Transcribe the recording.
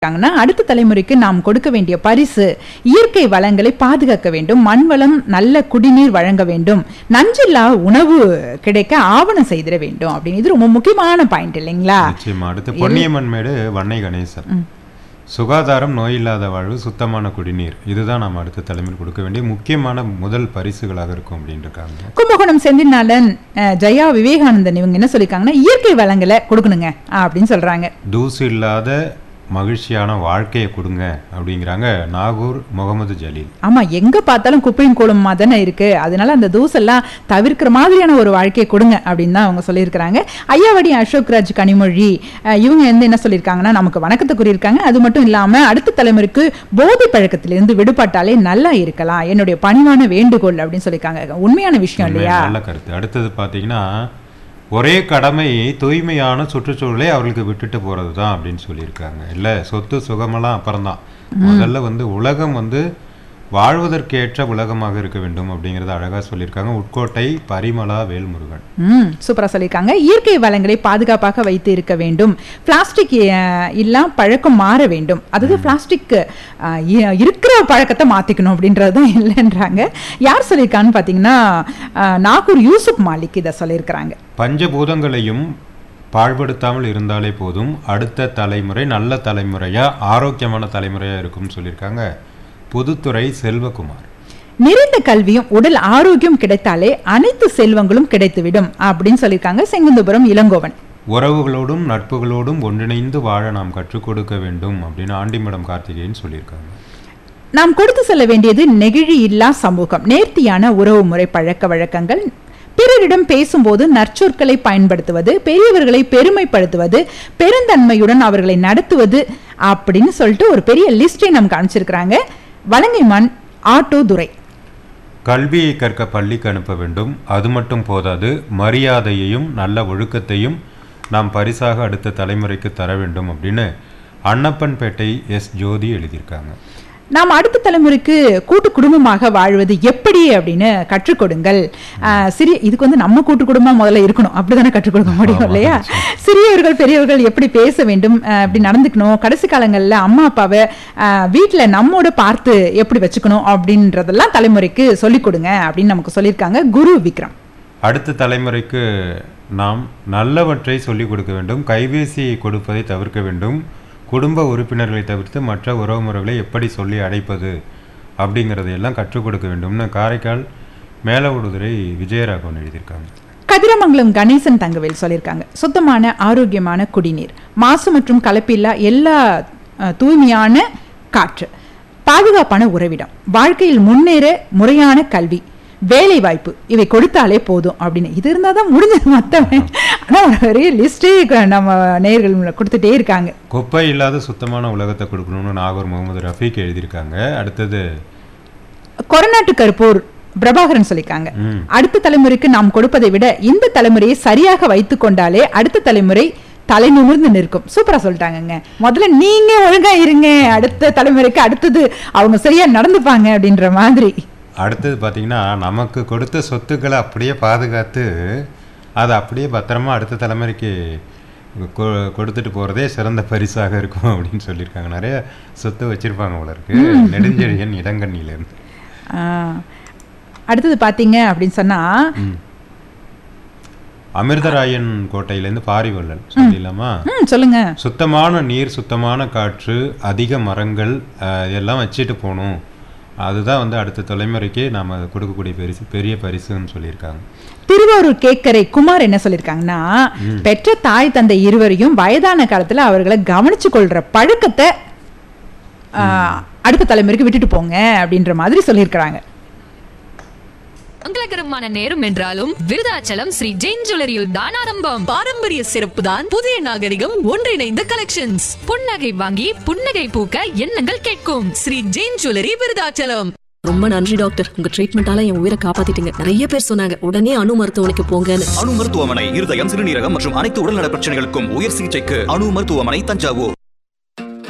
இருக்காங்கன்னா அடுத்த தலைமுறைக்கு நாம் கொடுக்க வேண்டிய பரிசு இயற்கை வளங்களை பாதுகாக்க வேண்டும் மண் வளம் நல்ல குடிநீர் வழங்க வேண்டும் நஞ்சில்லா உணவு கிடைக்க ஆவணம் செய்திட வேண்டும் அப்படின்னு இது ரொம்ப முக்கியமான பாயிண்ட் இல்லைங்களா நிச்சயமா அடுத்து பொன்னியம்மன் மேடு வன்னை கணேசன் சுகாதாரம் நோயில்லாத வாழ்வு சுத்தமான குடிநீர் இதுதான் நாம் அடுத்த தலைமுறை கொடுக்க வேண்டிய முக்கியமான முதல் பரிசுகளாக இருக்கும் அப்படின்னு இருக்காங்க கும்பகோணம் செந்தில்நாதன் அஹ், ஜெயா விவேகானந்தன் இவங்க என்ன சொல்லியிருக்காங்கன்னா இயற்கை வளங்களை கொடுக்கணுங்க அப்படின்னு சொல்றாங்க தூசு இல்லாத மகிழ்ச்சியான வாழ்க்கையை கொடுங்க அப்படிங்கிறாங்க நாகூர் முகமது ஜலீல் ஆமா எங்க பார்த்தாலும் குப்பையும் கோலமா தானே இருக்கு அதனால அந்த தூசெல்லாம் தவிர்க்கிற மாதிரியான ஒரு வாழ்க்கையை கொடுங்க அப்படின்னு தான் அவங்க சொல்லியிருக்கிறாங்க ஐயாவடி அசோக் ராஜ் கனிமொழி அஹ், இவங்க வந்து என்ன சொல்லியிருக்காங்கன்னா நமக்கு வணக்கத்தை கூறியிருக்காங்க அது மட்டும் இல்லாம அடுத்த தலைமுறைக்கு போதை பழக்கத்திலிருந்து விடுபட்டாலே நல்லா இருக்கலாம் என்னுடைய பணிவான வேண்டுகோள் அப்படின்னு சொல்லியிருக்காங்க உண்மையான விஷயம் உண்மை, இல்லையா நல்ல கருத்து அடுத்தது பார்த்தீங்கன்னா ஒரே கடமை தூய்மையான சுற்றுச்சூழலை அவர்களுக்கு விட்டுட்டு போறது தான் அப்படின்னு சொல்லியிருக்காங்க இல்லை சொத்து சுகமெல்லாம் அப்புறம்தான் முதல்ல வந்து உலகம் வந்து வாழ்வதற்கேற்ற உலகமாக இருக்க வேண்டும் அப்படிங்கிறத அழகா சொல்லியிருக்காங்க உட்கோட்டை பரிமளா வேல்முருகன் ம் சூப்பரா சொல்லியிருக்காங்க இயற்கை வளங்களை பாதுகாப்பாக வைத்து இருக்க வேண்டும் பிளாஸ்டிக் எல்லாம் பழக்கம் மாற வேண்டும் அதாவது பிளாஸ்டிக் அஹ், இ- இருக்கிற பழக்கத்தை மாத்திக்கணும் அப்படின்றது தான் இல்லைன்றாங்க யார் சொல்லியிருக்கான்னு பார்த்தீங்கன்னா அஹ், நாகூர் யூசுப் மாலிக் இதை சொல்லியிருக்கிறாங்க பஞ்சபூதங்களையும் பாழ்படுத்தாமல் இருந்தாலே போதும் அடுத்த தலைமுறை நல்ல தலைமுறையா ஆரோக்கியமான தலைமுறையா இருக்கும்னு சொல்லியிருக்காங்க புதுத்துறை செல்வகுமார் நிறைந்த கல்வியும் உடல் ஆரோக்கியம் கிடைத்தாலே அனைத்து செல்வங்களும் கிடைத்துவிடும் அப்படின்னு சொல்லியிருக்காங்க செங்குந்தபுரம் இளங்கோவன் உறவுகளோடும் நட்புகளோடும் ஒன்றிணைந்து வாழ நாம் கற்றுக் கொடுக்க வேண்டும் அப்படின்னு ஆண்டிமடம் கார்த்திகேயன் சொல்லியிருக்காங்க நாம் கொடுத்து செல்ல வேண்டியது நெகிழி இல்லா சமூகம் நேர்த்தியான உறவு முறை பழக்க வழக்கங்கள் பிறரிடம் பேசும்போது நற்சொற்களை பயன்படுத்துவது பெரியவர்களை பெருமைப்படுத்துவது பெருந்தன்மையுடன் அவர்களை நடத்துவது அப்படின்னு சொல்லிட்டு ஒரு பெரிய லிஸ்டை நமக்கு அனுப்பிச்சிருக்கிறாங்க வலங்கைமான் ஆட்டோ துரை கல்வியை கற்க பள்ளிக்கு அனுப்ப வேண்டும் அது மட்டும் போதாது மரியாதையையும் நல்ல ஒழுக்கத்தையும் நாம் பரிசாக அடுத்த தலைமுறைக்கு தர வேண்டும் அப்படின்னு அன்னப்பன்பேட்டை எஸ் ஜோதி எழுதியிருக்காங்க நாம் அடுத்த தலைமுறைக்கு கூட்டு குடும்பமாக வாழ்வது எப்படி அப்படின்னு கற்றுக் கொடுங்கள் ஆஹ், சிறிய இதுக்கு வந்து நம்ம கூட்டு குடும்பம் முதல்ல இருக்கணும் அப்படிதானே கற்றுக் கொடுக்க முடியும் ஆமா, இல்லையா சிறியவர்கள் பெரியவர்கள் எப்படி பேச வேண்டும் ஆஹ், எப்படி நடந்துக்கணும் கடைசி காலங்கள்ல அம்மா அப்பாவை ஆஹ், வீட்ல நம்மோட பார்த்து எப்படி வச்சுக்கணும் அப்படின்றதெல்லாம் தலைமுறைக்கு சொல்லிக் கொடுங்க அப்படின்னு நமக்கு சொல்லியிருக்காங்க குரு விக்ரம் அடுத்த தலைமுறைக்கு நாம் நல்லவற்றை சொல்லிக் கொடுக்க வேண்டும் கைபேசி கொடுப்பதை தவிர்க்க வேண்டும் குடும்ப உறுப்பினர்களை தவிர்த்து மற்ற உறவுமுறைகளை எப்படி சொல்லி அழைப்பது அப்படிங்கிறதையெல்லாம் கற்றுக் கொடுக்க வேண்டும்னு காரைக்கால் மேலவுடுதுறை விஜயராகவன் எழுதியிருக்காங்க கதிரமங்கலம் கணேசன் தங்கவேல் சொல்லியிருக்காங்க சுத்தமான ஆரோக்கியமான குடிநீர் மாசு மற்றும் கலப்பில்லா எல்லா அஹ், தூய்மையான காற்று பாதுகாப்பான உறவிடம் வாழ்க்கையில் முன்னேற முறையான கல்வி வேலை வாய்ப்பு இவை கொடுத்தாலே போதும் அப்படின்னு இது இருந்தால் தான் முடிஞ்சது மற்றவன் ஆனால் ஒரு பெரிய லிஸ்டே நம்ம நேயர்கள் கொடுத்துட்டே இருக்காங்க குப்பை இல்லாத சுத்தமான உலகத்தை கொடுக்கணும்னு நாகூர் முகமது ரஃபீக் எழுதியிருக்காங்க அடுத்தது கொரநாட்டு கருப்பூர் பிரபாகரன் சொல்லியிருக்காங்க ம், அடுத்த தலைமுறைக்கு நாம் கொடுப்பதை விட இந்த தலைமுறையை சரியாக வைத்துக் கொண்டாலே அடுத்த தலைமுறை தலை நிமிர்ந்து நிற்கும் சூப்பரா சொல்லிட்டாங்கங்க முதல்ல நீங்க ஒழுங்கா இருங்க அடுத்த தலைமுறைக்கு அடுத்தது அவங்க சரியா நடந்துப்பாங்க அப்படின்ற மாதிரி அடுத்தது பார்த்தீங்கன்னா நமக்கு கொடுத்த சொத்துக்களை அப்படியே பாதுகாத்து அதை அப்படியே பத்திரமா அடுத்த தலைமுறைக்கு கொ- கொடுத்துட்டு போகிறதே சிறந்த பரிசாக இருக்கும் அப்படின்னு சொல்லியிருக்காங்க நிறைய சொத்து வச்சிருப்பாங்க போல இருக்கு நெடுஞ்செழியன் இடங்கண்ணியிலேருந்து ஆஹ், அடுத்தது பாத்தீங்க அப்படின்னு சொன்னா அமிர்தராயன் கோட்டையிலேருந்து பாரிவள்ளல் சொல்லிடலாமா ம் சொல்லுங்க சுத்தமான நீர் சுத்தமான காற்று அதிக மரங்கள் அஹ், இதெல்லாம் வச்சுட்டு போகணும் அதுதான் வந்து அடுத்த தலைமுறைக்கு நாம் கொடுக்கக்கூடிய பரிசு பெரிய பரிசுன்னு சொல்லியிருக்காங்க திருவாரூர் கேக்கரை குமார் என்ன சொல்லியிருக்காங்கன்னா பெற்ற தாய் தந்தை இருவரையும் வயதான காலத்துல அவர்களை கவனிச்சு கொள்ற பழக்கத்தை ஆஹ், அடுத்த தலைமுறைக்கு விட்டுட்டு போங்க அப்படின்ற மாதிரி சொல்லியிருக்கிறாங்க மங்களகரமான நேரம் என்றாலும் விருதாச்சலம் ஸ்ரீ ஜெயின் ஜுவல்லரியில் தான் ஆரம்பம் பாரம்பரிய சிறப்பு தான் புதிய நாகரிகம் ஒன்றிணைந்த கலெக்ஷன்ஸ் புன்னகை வாங்கி புன்னகை பூக்க எண்ணங்கள் கேட்கும் ஸ்ரீ ஜெயின் ஜுவல்லரி விருதாச்சலம் ரொம்ப நன்றி டாக்டர் உங்க ட்ரீட்மெண்டால என் உயிரை காப்பாத்திட்டீங்க நிறைய பேர் சொன்னாங்க உடனே அணு மருத்துவமனைக்கு போங்கன்னு அணு மருத்துவமனை இருதயம் சிறுநீரகம் மற்றும் அனைத்து உடல்நல பிரச்சனைகளுக்கும் உயர் சிகிச்சைக்கு அணு மருத்துவமனை தஞ்சாவூர்